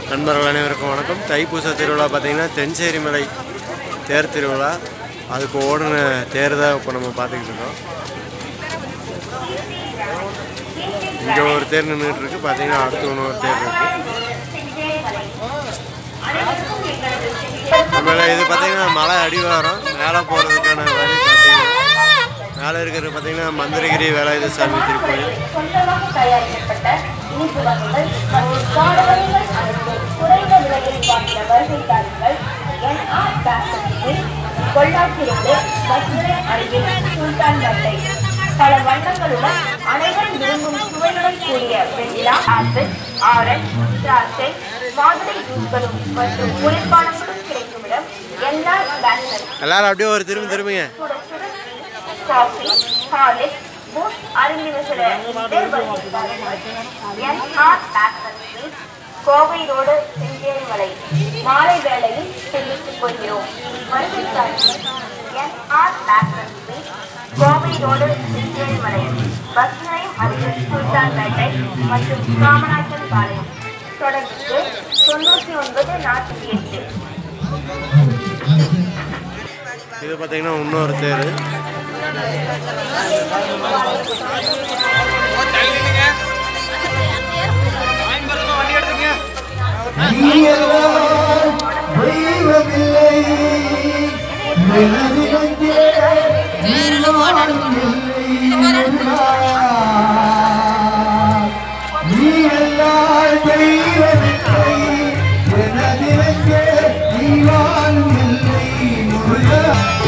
நண்பர்கள் அனைவருக்கும் வணக்கம் தைப்பூச திருவிழா பார்த்தீங்கன்னா தென்சேரி மலை தேர் திருவிழா அதுக்கு ஓடின தேர் தான் இப்போ நம்ம பார்த்துக்கிட்டு இருக்கோம் இங்கே ஒரு தேர் நின்றுட்டு இருக்கு பார்த்தீங்கன்னா அடுத்து இன்னொரு தேர் இருக்கு நம்மள இது பார்த்தீங்கன்னா மலை அடிவாரம் மேலே போகிறதுக்கான வழி பார்த்தீங்கன்னா மேலே இருக்கிறது பார்த்தீங்கன்னா மந்திரகிரி வேலாயுத சாமி திருக்கோயில் சொந்தமாக தயாரிக்கப்பட்ட இனிப்பு வகைகள் மற்றும் கார வகைகள் அனைத்து குறைந்த விலையில் வாங்கிய வருகைக்காரர்கள் என்ஆர் பேக்கரியில் பொள்ளாச்சி ரோடு பஸ்முறை அருகில் சுல்தான் மட்டை பல வண்ணங்களுடன் அனைவரும் விரும்பும் சுவையுடன் கூடிய வெண்ணிலா ஆப்பிள் ஆரஞ்ச் திராட்சை மாதுளை ஜூஸ்களும் மற்றும் குளிர்பானங்களும் கிடைக்கும் இடம் என்ஆர் பேக்கரி எல்லாரும் அப்படியே ஒரு திரும்பி திரும்பிங்க சுட சுட காஃபி ஹார்லிக்ஸ் பூஸ்ட் அருந்தின சில NR bakery Kovai road Senjeri மலை மாலை வேளையில் தெரிவித்துக் கொள்கிறோம் வருகைக்காரர்கள் NR bakery Kovai road Senjeri மலை பஸ் நிலையம் அருகில் சுல்தான்பேட்டை மற்றும் காமராஜன் பாளையம் தொடர்புக்கு தொண்ணூற்றி ஒன்பது நாற்பத்தி எட்டு இது பார்த்தீங்கன்னா இன்னொரு தேர் தெய்வமில்லை எனதிலே நீ எல்லால் தெய்வமில்லை எனதிலே நீ வாழும் இல்லை முருகா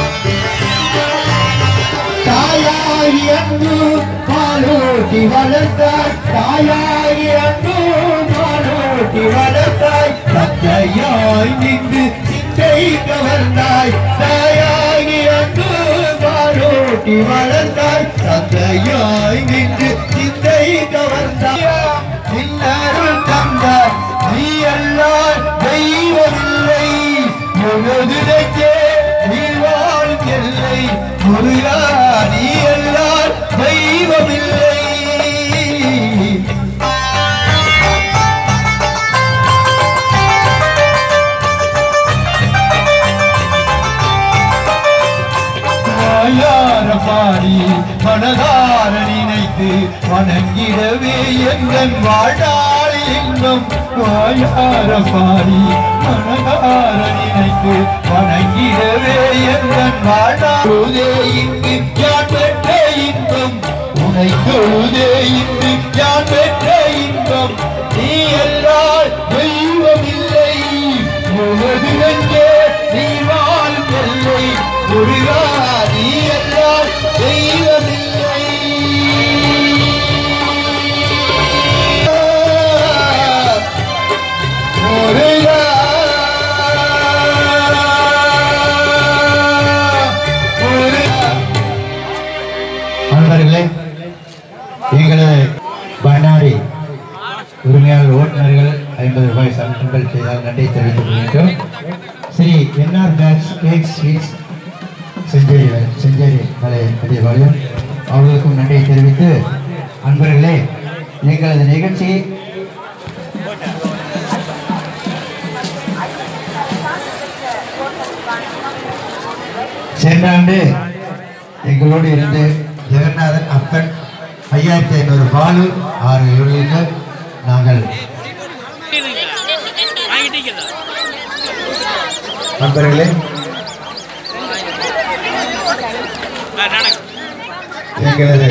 தாயாகி அன்பு பாலோட்டி வளர்த்தாய் தாயாகி அன்பு பாலோட்டி வளர்த்தாய் தந்தையாய் நின்று சிந்தை கவர்ந்தாய் தாயாகி அன்பு பாலோட்டி வளர்த்தாய் தந்தையாய் நின்று சிந்தை கவர்ந்தாய் இன்னருள் தந்தாய் நீ எல்லாம் தெய்வமில்லை எனது நெஞ்சே நீ வாழும் எல்லை முருகா நீ எல்லாம் தெய்வமில்லை வாயார பாடி மனதார நினைத்து வணங்கிடவே எங்கள் வாழ்நாள் இன்பம் வாயார பாடி மனதார நினைத்து வணங்கிடவே எங்கள் வாழ்நாளுதே இங்கு யான் பெற்ற இன்பம் உனை தொழுதே இங்கு யான் பெற்ற இன்பம் நீ எல்லால் தெய்வமில்லை உனது நெஞ்சே நீ வாழும் எல்லை முருகா நீ எல்லால் தெய்வமில்லை முருகா முருகா நண்பர்களே எங்களது பண்ணாரி உரிமையாளர் ஓட்டுநர்கள் ஐம்பது ரூபாய் சமர்ப்பங்கள் செய்தால் நன்றி தெரிவித்துக் கொள்கின்றோம் Sri NR bakes cake sweets Senjeri Senjeri மலை அடிவாளையம் அவர்களுக்கும் நன்றியை தெரிவித்து அன்பர்களே எங்களது நிகழ்ச்சி சென்ற ஆண்டு எங்களோடு இருந்து ஜெகநாதன் அப்பன் ஐயாயிரத்தி ஐநூறு பாலு ஆறு யூனிட்கள் நாங்கள் நண்பர்களே எங்களது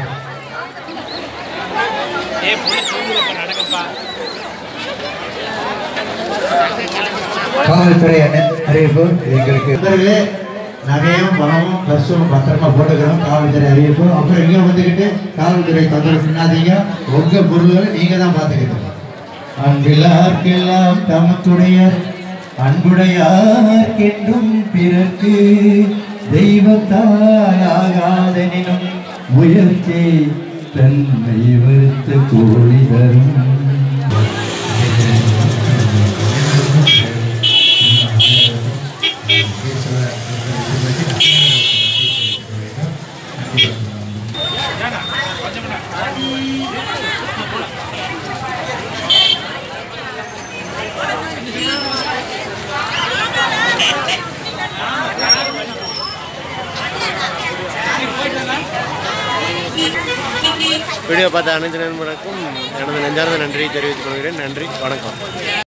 காவல்துறை அண்ணன் அறிவிப்பு எங்களுக்கு நண்பர்களே நகையும் பணமும் பஸ்ஸும் பத்திரமா போட்டுக்கிறோம் காவல்துறை அறிவிப்பு அப்புறம் இங்க வந்துக்கிட்டு காவல்துறை தொந்தரவு பண்ணாதீங்க உங்க பொருள்களை நீங்க தான் பார்த்துக்கிட்டு அன்பிலார்க்கெல்லாம் தமக்குடைய அன்புடையார்க்கென்றும் பிறர்க்கு தெய்வத்தால் ஆகாதெனினும் முயற்சி தன்னை வருத்த கோழி தரும் கொஞ்சம் வீடியோ பார்த்த அனைத்து நண்பர்களுக்கும் எனது நெஞ்சார்ந்த நன்றியை தெரிவித்துக் கொள்கிறேன் நன்றி வணக்கம்